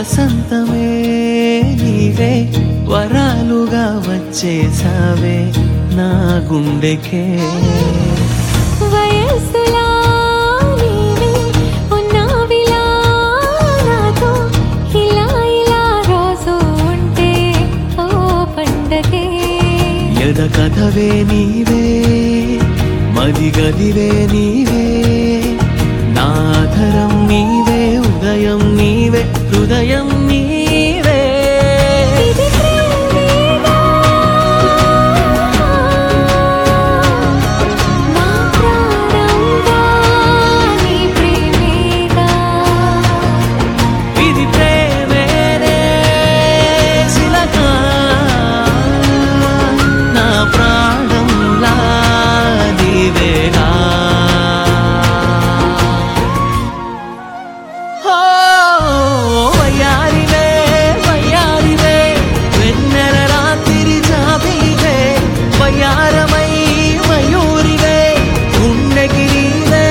వసంతమే నీవే వరాలుగా వచ్చేసావే నా గుండెకే వయస్సులా నీవే ఉన్నావిలా నాతో ఇలా ఇలా రోజు ఉంటే ఓ పండగే ఎద కథవే నీవే మది గదివే నీవే నాధరం నీవే ఉదయం నీవే హృదయం నీవే ఇది ప్రేమేగా నా ప్రాణంగా నీ ప్రేమేగా ఇది ప్రేమేనే శిలక నా ప్రాణంలా నీవేనా ఓ వయ్యారివే వయ్యారివే వెన్నెల రాత్రి జాబిలివే వయ్యారమై మయూరివే గుండెకి నీవే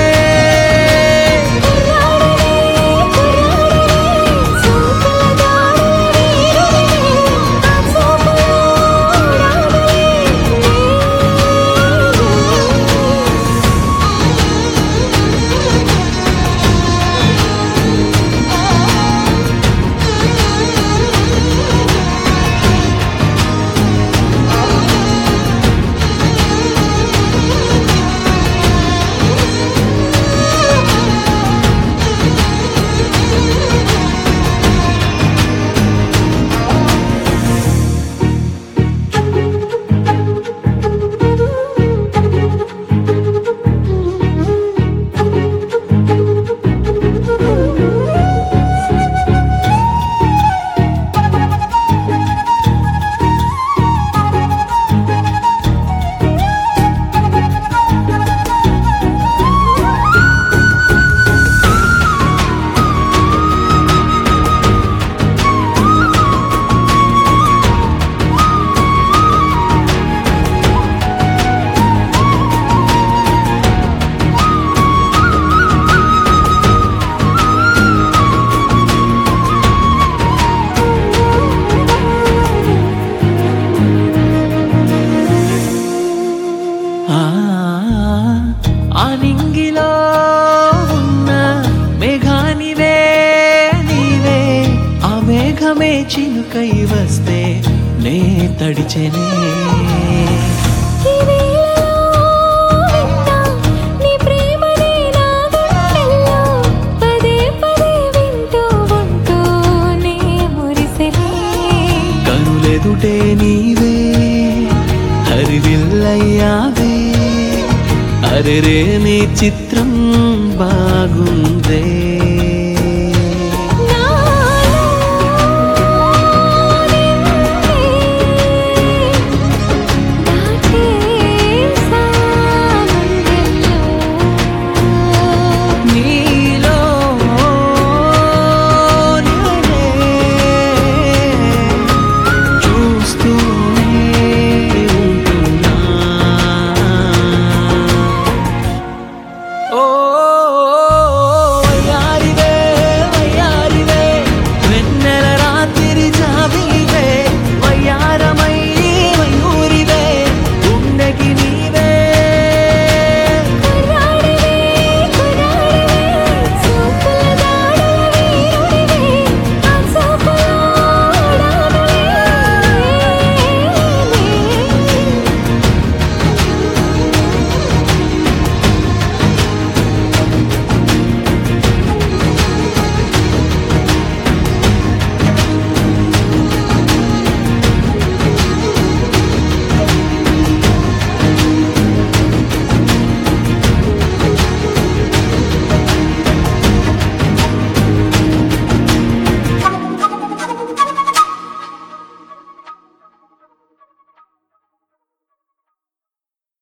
ఆ ఆ నింగిలో ఉన్న మేఘానివే నీవే ఆ మేఘమే చినుకై వస్తే నే తడిచెనే కనులెదుటే నీవే హరివిల్లయ్యావే అరెరే నీ చిత్రం బాగుంది